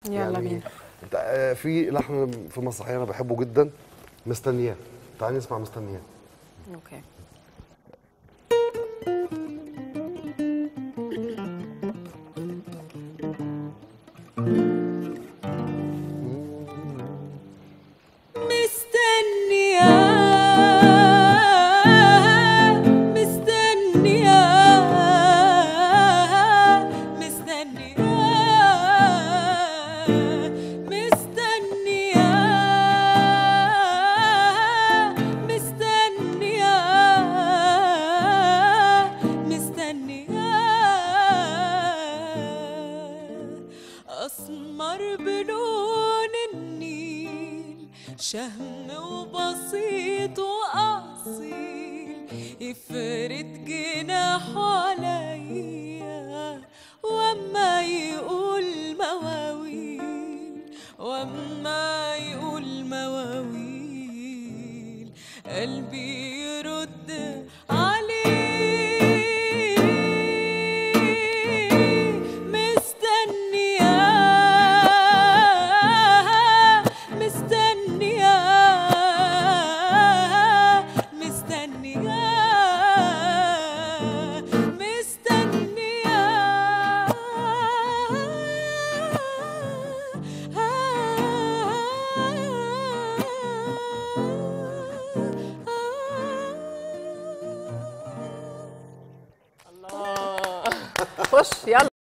يلا بينا انت- آه، في لحن في مسرحيه انا بحبه جدا مستنياه تعالي نسمع مستنياه اوكي مستنية مستنية مستنية مستنية مستنية مستنية أسمر بلون النيل شهم وبسيط وأصيل يفرد جناحه عليا وأما يقول مواويل وأما يقول مواويل قلبي يرد عليه مستنية مستنية مستنية مستنية خش يلا